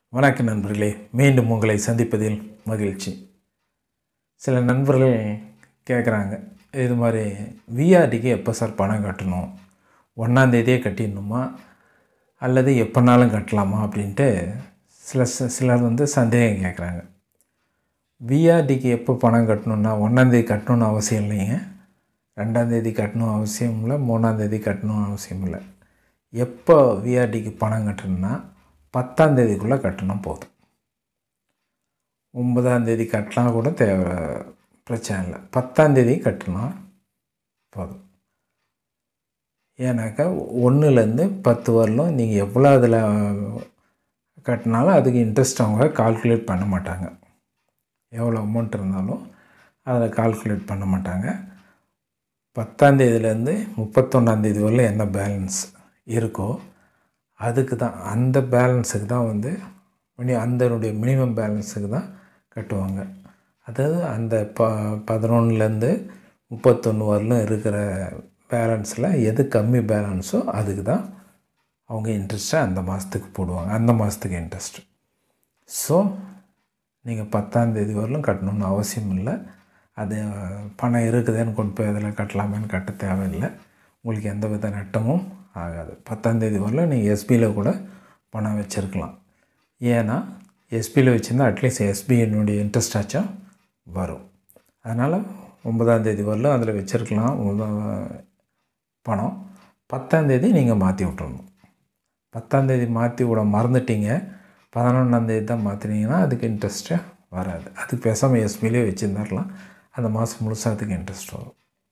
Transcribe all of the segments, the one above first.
வணக்கம் நண்பர்களே மீண்டும் உங்களை சந்திப்பதில் மகிழ்ச்சி சில நண்பர்கள் கேட்குறாங்க இது மாதிரி விஆர்டிக்கு எப்போ சார் பணம் கட்டணும் ஒன்றாந்தேதியே கட்டிடணுமா அல்லது எப்போனாலும் கட்டலாமா அப்படின்ட்டு சில ச- சிலர் வந்து சந்தேகம் கேட்குறாங்க விஆர்டிக்கு எப்போ பணம் கட்டணும்னா ஒன்றாந்தேதி கட்டணும்னு அவசியம் இல்லைங்க ரெண்டாந்தேதி கட்டணும் அவசியம் இல்லை மூணாந்தேதி கட்டணும் அவசியம் இல்லை எப்போ விஆர்டிக்கு பணம் கட்டணும்னா பத்தாந்தேதிக்குள்ளே கட்டணும் போதும் ஒன்பதாந்தேதி கட்டலாம் கூட தேவை பிரச்சனை இல்லை பத்தாந்தேதி கட்டணும் போதும் ஏன்னாக்கா ஒன்றுலேருந்து பத்து வரலும் நீங்கள் எவ்வளோ அதில் கட்டினாலும் அதுக்கு இன்ட்ரெஸ்ட் அவங்க கால்குலேட் பண்ண மாட்டாங்க எவ்வளோ அமௌண்ட் இருந்தாலும் அதில் கால்குலேட் பண்ண மாட்டாங்க பத்தாந்தேதியிலேருந்து முப்பத்தொன்னாந்தேதி வரலும் என்ன பேலன்ஸ் இருக்கோ அதுக்கு தான் அந்த பேலன்ஸுக்கு தான் வந்து மினி அந்தனுடைய மினிமம் பேலன்ஸுக்கு தான் கட்டுவாங்க அதாவது அந்த ப பதினொன்றுலேருந்து முப்பத்தொன்று வரலும் இருக்கிற பேலன்ஸில் எது கம்மி பேலன்ஸோ அதுக்கு தான் அவங்க இன்ட்ரெஸ்ட்டை அந்த மாதத்துக்கு போடுவாங்க அந்த மாதத்துக்கு இன்ட்ரெஸ்ட்டு ஸோ நீங்கள் பத்தாந்தேதி வரலும் கட்டணும்னு அவசியம் இல்லை அது பணம் இருக்குதுன்னு கொண்டு போய் அதில் கட்டலாமேன்னு கட்ட தேவையில்லை உங்களுக்கு எந்த வித நட்டமும் ஆகாது பத்தாந்தேதி வரலும் நீங்கள் எஸ்பியில் கூட பணம் வச்சுருக்கலாம் ஏன்னா எஸ்பியில் வச்சுருந்தா அட்லீஸ்ட் எஸ்பியினுடைய இன்ட்ரெஸ்ட் ஆச்சும் வரும் அதனால் ஒன்பதாந்தேதி வரலும் அதில் வச்சுருக்கலாம் உங்க- பணம் பத்தாந்தேதி நீங்கள் மாற்றி விட்டுறணும் பத்தாந்தேதி மாற்றி விட மறந்துட்டீங்க பதினொன்றாந்தேதி தான் மாற்றினீங்கன்னா அதுக்கு இன்ட்ரெஸ்ட்டு வராது அதுக்கு பேசாமல் எஸ்பிலே வச்சுருந்துடலாம் அந்த மாதம் முழுசாக அதுக்கு இன்ட்ரெஸ்ட் வரும்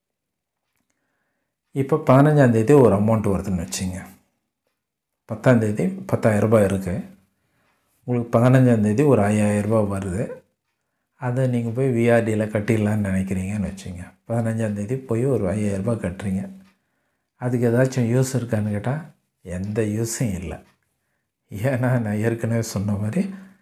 இப்போ பதினஞ்சாந்தேதி ஒரு அமௌண்ட் வருதுன்னு வச்சுங்க பத்தாந்தேதி பத்தாயிரரூபா இருக்குது உங்களுக்கு பதினஞ்சாந்தேதி ஒரு ஐயாயிரரூபா வருது அதை நீங்கள் போய் விஆர்டியில் கட்டிடலான்னு நினைக்கிறீங்கன்னு வச்சுங்க பதினஞ்சாந்தேதி போய் ஒரு ஐயாயிரரூபா கட்டுறீங்க அதுக்கு ஏதாச்சும் யூஸ் இருக்கான்னு கேட்டால் எந்த யூஸும் இல்லை ஏன்னா நான் ஏற்கனவே சொன்ன மாதிரி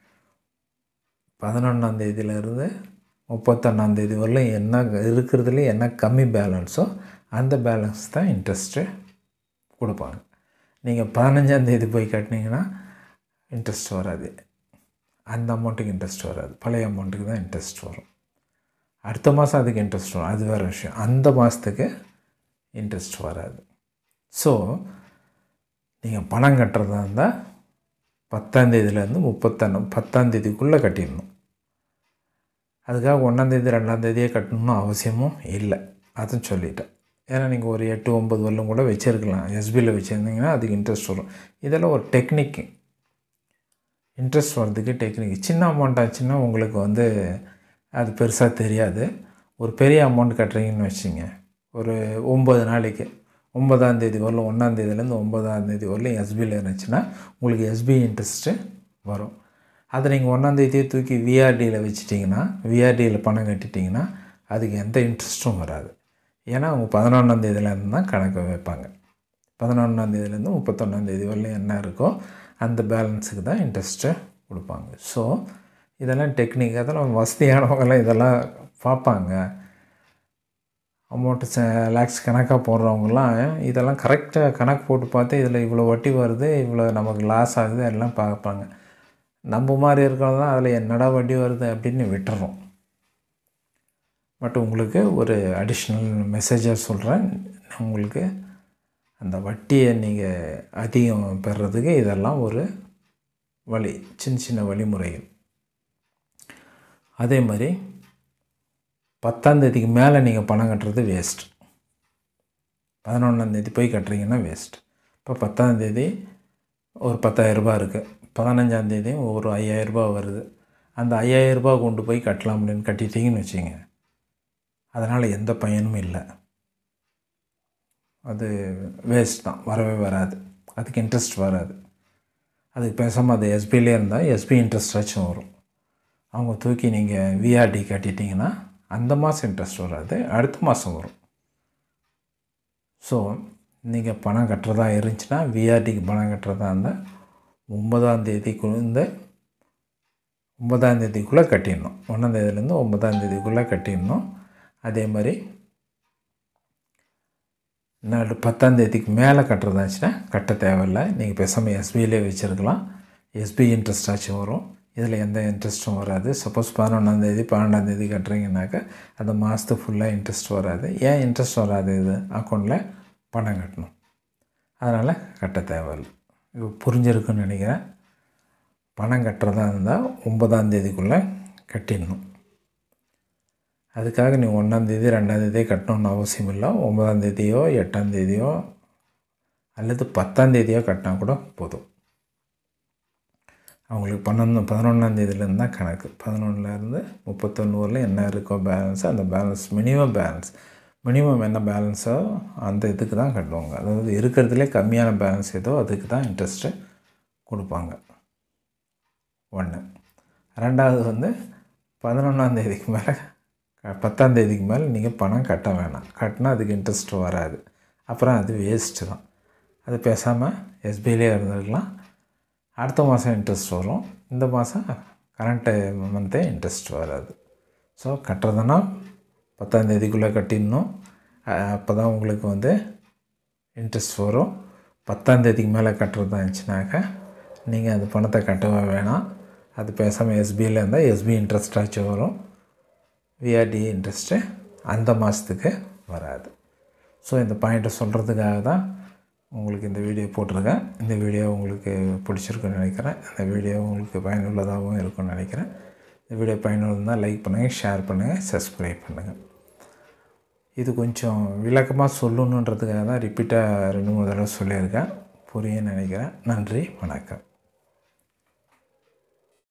பதினொன்றாந்தேதியிலேருந்து முப்பத்தொன்னாந்தேதி வரலும் என்ன இருக்கிறதுல என்ன கம்மி பேலன்ஸோ அந்த பேலன்ஸ் தான் இன்ட்ரெஸ்ட்டு கொடுப்பாங்க நீங்கள் பதினஞ்சாந்தேதி போய் கட்டினீங்கன்னா இன்ட்ரெஸ்ட் வராது அந்த அமௌண்ட்டுக்கு இன்ட்ரெஸ்ட் வராது பழைய அமௌண்ட்டுக்கு தான் இன்ட்ரெஸ்ட் வரும் அடுத்த மாதம் அதுக்கு இன்ட்ரெஸ்ட் வரும் அது வேறு விஷயம் அந்த மாதத்துக்கு இன்ட்ரெஸ்ட் வராது ஸோ நீங்கள் பணம் கட்டுறதா இருந்தால் பத்தாந்தேதியிலேருந்து முப்பத்தொன்று பத்தாந்தேதிக்குள்ளே கட்டிடணும் அதுக்காக ஒன்றாந்தேதி ரெண்டாந்தேதியே கட்டணும்னு அவசியமும் இல்லை அதுவும் சொல்லிட்டேன் ஏன்னா நீங்கள் ஒரு எட்டு ஒம்பது வரலும் கூட வச்சுருக்கலாம் எஸ்பியில் வச்சுருந்தீங்கன்னா அதுக்கு இன்ட்ரெஸ்ட் வரும் இதெல்லாம் ஒரு டெக்னிக்கு இன்ட்ரெஸ்ட் வர்றதுக்கு டெக்னிக் சின்ன அமௌண்ட் ஆச்சுன்னா உங்களுக்கு வந்து அது பெருசாக தெரியாது ஒரு பெரிய அமௌண்ட் கட்டுறீங்கன்னு வச்சுங்க ஒரு ஒம்பது நாளைக்கு ஒன்பதாந்தேதி வரலும் ஒன்றாந்தேதியிலேருந்து ஒன்பதாந்தேதி வரலும் எஸ்பியில் இருந்துச்சுன்னா உங்களுக்கு எஸ்பி இன்ட்ரெஸ்ட்டு வரும் அதை நீங்கள் ஒன்றாந்தேதியே தூக்கி விஆர்டியில் வச்சிட்டிங்கன்னா விஆர்டியில் பணம் கட்டிட்டிங்கன்னா அதுக்கு எந்த இன்ட்ரெஸ்ட்டும் வராது ஏன்னா அவங்க பதினொன்றாந்தேதியிலேருந்து தான் கணக்கு வைப்பாங்க பதினொன்றாந்தேதியிலேருந்து முப்பத்தொன்னாந்தேதி வரலும் என்ன இருக்கோ அந்த பேலன்ஸுக்கு தான் இன்ட்ரெஸ்ட்டு கொடுப்பாங்க ஸோ இதெல்லாம் டெக்னிக் அதெல்லாம் வசதியானவங்கெல்லாம் இதெல்லாம் பார்ப்பாங்க அமௌண்ட்டு லேக்ஸ் கணக்காக போடுறவங்கலாம் இதெல்லாம் கரெக்டாக கணக்கு போட்டு பார்த்து இதில் இவ்வளோ வட்டி வருது இவ்வளோ நமக்கு லாஸ் ஆகுது எல்லாம் பார்ப்பாங்க நம்ம மாதிரி இருக்கிறவங்க தான் அதில் என்னடா வட்டி வருது அப்படின்னு விட்டுறோம் பட் உங்களுக்கு ஒரு அடிஷ்னல் மெசேஜாக சொல்கிறேன் உங்களுக்கு அந்த வட்டியை நீங்கள் அதிகம் பெறுறதுக்கு இதெல்லாம் ஒரு வழி சின்ன சின்ன வழிமுறைகள் அதே மாதிரி பத்தாந்தேதிக்கு மேலே நீங்கள் பணம் கட்டுறது வேஸ்ட் பதினொன்றாந்தேதி போய் கட்டுறீங்கன்னா வேஸ்ட் இப்போ பத்தாந்தேதி ஒரு பத்தாயிரரூபா இருக்குது பதினஞ்சாந்தேதி ஒரு ஐயாயிரரூபா வருது அந்த ஐயாயிரரூபா கொண்டு போய் கட்டலாம் அப்படின்னு கட்டிட்டீங்கன்னு வச்சுங்க அதனால் எந்த பயனும் இல்லை அது வேஸ்ட் தான் வரவே வராது அதுக்கு இன்ட்ரெஸ்ட் வராது அதுக்கு பேசாமல் அது எஸ்பிலே இருந்தால் எஸ்பி இன்ட்ரெஸ்டாச்சும் வரும் அவங்க தூக்கி நீங்கள் விஆர்டி கட்டிட்டீங்கன்னா அந்த மாதம் இன்ட்ரெஸ்ட் வராது அடுத்த மாதம் வரும் ஸோ நீங்கள் பணம் கட்டுறதா இருந்துச்சுன்னா விஆர்டிக்கு பணம் கட்டுறதா இருந்தால் ஒன்பதாம் தேதிக்குள்ள ஒன்பதாம் தேதிக்குள்ளே கட்டிடணும் ஒன்றாந்தேதியிலேருந்து ஒன்பதாம் தேதிக்குள்ளே கட்டிடணும் அதே மாதிரி நாலு பத்தாந்தேதிக்கு மேலே கட்டுறதாச்சுன்னா கட்ட தேவையில்லை நீங்கள் பேசாமல் எஸ்பியிலே வச்சுருக்கலாம் எஸ்பி இன்ட்ரெஸ்ட் ஆச்சும் வரும் இதில் எந்த இன்ட்ரெஸ்ட்டும் வராது சப்போஸ் பதினொன்றாந்தேதி பன்னெண்டாந்தேதி கட்டுறீங்கனாக்கா அந்த மாதத்துக்கு ஃபுல்லாக இன்ட்ரெஸ்ட் வராது ஏன் இன்ட்ரெஸ்ட் வராது இது அக்கௌண்ட்டில் பணம் கட்டணும் அதனால் கட்ட தேவையில்லை இது புரிஞ்சிருக்குன்னு நினைக்கிறேன் பணம் கட்டுறதா இருந்தால் ஒன்பதாம் தேதிக்குள்ளே கட்டிடணும் அதுக்காக நீ ஒன்றாந்தேதி ரெண்டாந்தேதியே கட்டணும்னு அவசியம் இல்லை ஒன்பதாந்தேதியோ எட்டாந்தேதியோ அல்லது பத்தாந்தேதியோ கட்டினா கூட போதும் அவங்களுக்கு பன்னெண்டு பதினொன்றாந்தேதியிலேருந்து தான் கணக்கு பதினொன்றுலேருந்து முப்பத்தொன்று வரலும் என்ன இருக்கோ பேலன்ஸ் அந்த பேலன்ஸ் மினிமம் பேலன்ஸ் மினிமம் என்ன பேலன்ஸோ அந்த இதுக்கு தான் கட்டுவாங்க அதாவது இருக்கிறதுலே கம்மியான பேலன்ஸ் ஏதோ அதுக்கு தான் இன்ட்ரெஸ்ட்டு கொடுப்பாங்க ஒன்று ரெண்டாவது வந்து பதினொன்றாந்தேதிக்கு மேலே பத்தாந்தேதிக்கு மேலே நீங்கள் பணம் கட்ட வேணாம் கட்டினா அதுக்கு இன்ட்ரெஸ்ட் வராது அப்புறம் அது வேஸ்ட்டு தான் அது பேசாமல் எஸ்பிஐலே இருந்திருக்கலாம் அடுத்த மாதம் இன்ட்ரெஸ்ட் வரும் இந்த மாதம் கரண்ட்டு மந்த்தே இன்ட்ரெஸ்ட் வராது ஸோ கட்டுறதுனா பத்தாந்தேதிக்குள்ளே கட்டிடணும் அப்போ தான் உங்களுக்கு வந்து இன்ட்ரெஸ்ட் வரும் பத்தாந்தேதிக்கு மேலே கட்டுறதா இருந்துச்சுனாக்கா நீங்கள் அந்த பணத்தை கட்டவே வேணாம் அது பேசாமல் எஸ்பியில் இருந்தால் எஸ்பி இன்ட்ரெஸ்ட் ஆச்சு வரும் விஆர்டி இன்ட்ரெஸ்ட்டு அந்த மாதத்துக்கு வராது ஸோ இந்த பாயிண்ட்டை சொல்கிறதுக்காக தான் உங்களுக்கு இந்த வீடியோ போட்டிருக்கேன் இந்த வீடியோ உங்களுக்கு பிடிச்சிருக்குன்னு நினைக்கிறேன் இந்த வீடியோ உங்களுக்கு பயனுள்ளதாகவும் இருக்கும்னு நினைக்கிறேன் இந்த வீடியோ பயனுள்ளதாக லைக் பண்ணுங்கள் ஷேர் பண்ணுங்கள் சப்ஸ்கிரைப் பண்ணுங்கள் இது கொஞ்சம் விளக்கமாக சொல்லணுன்றதுக்காக தான் ரிப்பீட்டாக ரெண்டு மூணு தடவை சொல்லியிருக்கேன் புரியும்னு நினைக்கிறேன் நன்றி வணக்கம்